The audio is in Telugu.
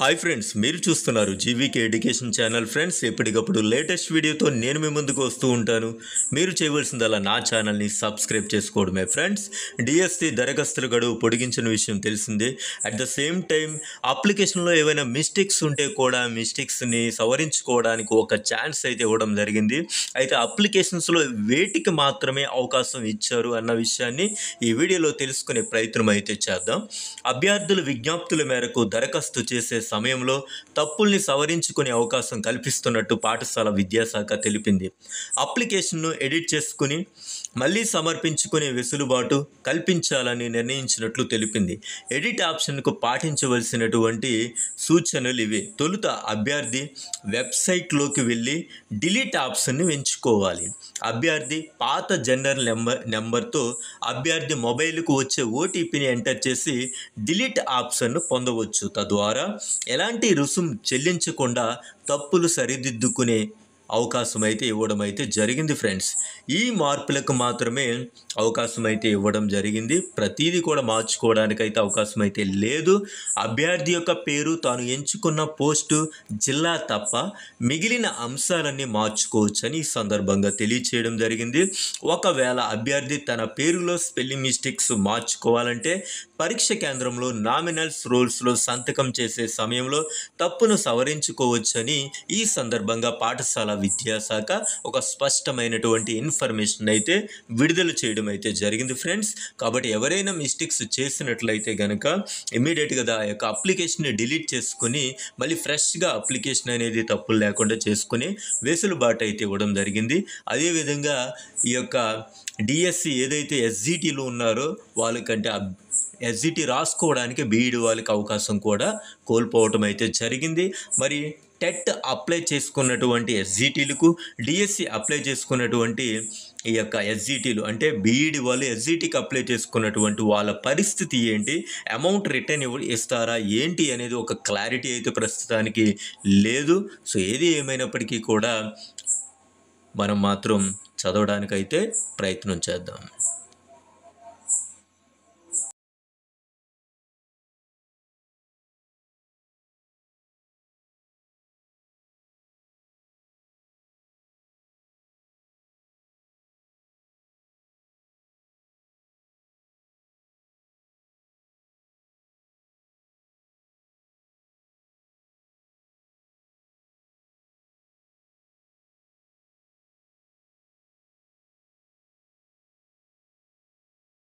హాయ్ ఫ్రెండ్స్ మీరు చూస్తున్నారు జీవీకే ఎడ్యుకేషన్ ఛానల్ ఫ్రెండ్స్ ఎప్పటికప్పుడు లేటెస్ట్ వీడియోతో నేను మీ ముందుకు వస్తూ ఉంటాను మీరు చేయవలసిందల్లా నా ఛానల్ని సబ్స్క్రైబ్ చేసుకోవడమే ఫ్రెండ్స్ డిఎస్సి దరఖాస్తుల గడువు పొడిగించిన విషయం తెలిసిందే అట్ ద సేమ్ టైం అప్లికేషన్లో ఏవైనా మిస్టేక్స్ ఉంటే కూడా మిస్టేక్స్ని సవరించుకోవడానికి ఒక ఛాన్స్ అయితే ఇవ్వడం జరిగింది అయితే అప్లికేషన్స్లో వేటికి మాత్రమే అవకాశం ఇచ్చారు అన్న విషయాన్ని ఈ వీడియోలో తెలుసుకునే ప్రయత్నం అయితే చేద్దాం అభ్యర్థుల విజ్ఞప్తుల మేరకు దరఖాస్తు చేసే సమయంలో తప్పుల్ని సవరించుకునే అవకాశం కల్పిస్తున్నట్టు పాఠశాల విద్యాశాఖ తెలిపింది అప్లికేషన్ను ఎడిట్ చేసుకుని మళ్ళీ సమర్పించుకునే వెసులుబాటు కల్పించాలని నిర్ణయించినట్లు తెలిపింది ఎడిట్ ఆప్షన్కు పాటించవలసినటువంటి సూచనలు ఇవే తొలుత అభ్యర్థి వెబ్సైట్లోకి వెళ్ళి డిలీట్ ఆప్షన్ని ఎంచుకోవాలి అభ్యర్థి పాత జనరల్ నెంబర్ నెంబర్తో అభ్యర్థి మొబైల్కు వచ్చే ఓటీపీని ఎంటర్ చేసి డిలీట్ ఆప్షన్ను పొందవచ్చు తద్వారా ఎలాంటి రుసుం చెల్లించకుండా తప్పులు సరిదిద్దుకునే అవకాశం అయితే ఇవ్వడం అయితే జరిగింది ఫ్రెండ్స్ ఈ మార్పులకు మాత్రమే అవకాశం అయితే ఇవ్వడం జరిగింది ప్రతిదీ కూడా మార్చుకోవడానికి అయితే అవకాశం అయితే లేదు అభ్యర్థి యొక్క పేరు తాను ఎంచుకున్న పోస్టు జిల్లా తప్ప మిగిలిన అంశాలన్నీ మార్చుకోవచ్చని ఈ సందర్భంగా తెలియచేయడం జరిగింది ఒకవేళ అభ్యర్థి తన పేరులో స్పెల్లింగ్ మిస్టేక్స్ మార్చుకోవాలంటే పరీక్ష కేంద్రంలో నామినల్స్ రోల్స్లో సంతకం చేసే సమయంలో తప్పును సవరించుకోవచ్చని ఈ సందర్భంగా పాఠశాల విద్యాశాఖ ఒక స్పష్టమైనటువంటి ఇన్ఫర్మేషన్ అయితే విడుదల చేయడం అయితే జరిగింది ఫ్రెండ్స్ కాబట్టి ఎవరైనా మిస్టేక్స్ చేసినట్లయితే కనుక ఇమీడియట్గా ఆ యొక్క అప్లికేషన్ని డిలీట్ చేసుకుని మళ్ళీ ఫ్రెష్గా అప్లికేషన్ అనేది తప్పులు లేకుండా చేసుకుని వెసులుబాటు అయితే ఇవ్వడం జరిగింది అదేవిధంగా ఈ యొక్క డిఎస్సి ఏదైతే ఎస్జిటిలో ఉన్నారో వాళ్ళకంటే ఎస్జిటి రాసుకోవడానికి బీఈడి వాళ్ళకి అవకాశం కూడా కోల్పోవటం అయితే జరిగింది మరి టెట్ అప్లై చేసుకున్నటువంటి ఎస్జిటీలకు డిఎస్సి అప్లై చేసుకున్నటువంటి ఈ యొక్క ఎస్జిటీలు అంటే బీఈడి వాళ్ళు ఎస్జిటికి అప్లై చేసుకున్నటువంటి వాళ్ళ పరిస్థితి ఏంటి అమౌంట్ రిటర్న్ ఇవ్వ ఇస్తారా ఏంటి అనేది ఒక క్లారిటీ అయితే ప్రస్తుతానికి లేదు సో ఏది ఏమైనప్పటికీ కూడా మనం మాత్రం చదవడానికైతే ప్రయత్నం చేద్దాం